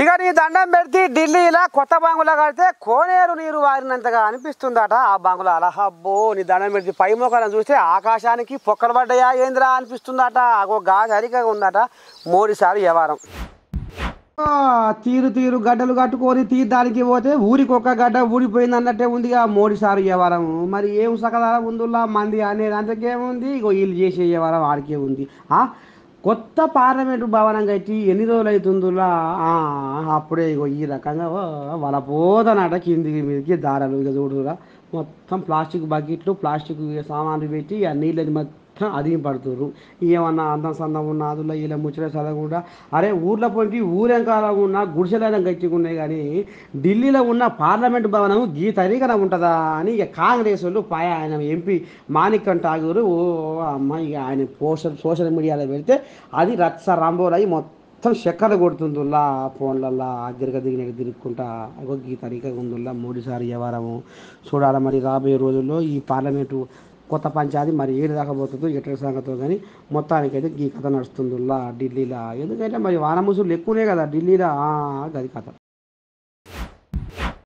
ఇక నీ దండం పెడితే ఢిల్లీలో కొత్త బంగులా కడితే కోనేరు నీరు వారినంతగా అనిపిస్తుందట ఆ బంగులా అలా హబ్బో నీ దండం పెడితే పై మొక్కలను చూస్తే ఆకాశానికి పొక్కలు పడ్డాయా ఏందిరా అనిపిస్తుందట ఒక గా సరిగా ఉందట మూడుసార్లు వ్యవహారం ఆ, తీరు తీరు గడ్డలు కట్టుకొని తీర్థానికి పోతే ఊరికి ఒక్క గడ్డ ఊడిపోయింది అన్నట్టే ఉందిగా మోడీసారి వ్యవహారం మరి ఏం సకదాల ఉందిలా మంది అనేది అంతకేముంది ఇగో వీళ్ళు చేసే వ్యవహారం ఆడికే ఉంది ఆ, కొత్త పార్లమెంటు భవనం కట్టి ఎన్ని రోజులు అవుతుందిలా ఆ, అప్పుడే ఇగో ఈ రకంగా వాళ్ళ పోదనట కిందికి మీదకి దారాలు ఇక చూడురా మొత్తం ప్లాస్టిక్ బకెట్లు ప్లాస్టిక్ సామాన్లు పెట్టి ఆ నీళ్ళని మొత్తం అదిం పడుతుర్రు ఏమన్నా అందం సందం ఉన్న అదులో ఇలా ముచ్చట చదవకుండా అరే ఊర్లో పోయి ఊరెంకాల ఉన్న గుడిసెలైనా గట్టిగున్నాయి కానీ ఢిల్లీలో ఉన్న పార్లమెంట్ భవనం గీ తరీకన ఉంటుందా అని ఇక కాంగ్రెస్ వాళ్ళు పాయ ఆయన ఎంపీ మాణిక్యం ఠాగూర్ ఓ అమ్మ ఇక ఆయన పోస్టర్ సోషల్ మీడియాలో పెడితే అది రచ్చ రంబోలయ్యి మొత్తం చక్కర కొడుతుందిలా ఫోన్లల్లా గిరగ దిగిన తిరుక్కుంటా అగో ఈ తరీక ఉందిల్లా మూడుసారి వ్యవహారము చూడాలి మరి రాబోయే రోజుల్లో ఈ పార్లమెంటు కొత్త పంచాయతీ మరి ఏడు దాకా పోతుందో ఎట్ల సంగతో కానీ మొత్తానికైతే ఈ కథ నడుస్తుందిలా ఢిల్లీలో ఎందుకంటే మరి వానముసులు ఎక్కువనే కదా ఢిల్లీలో ఆ, గది కథ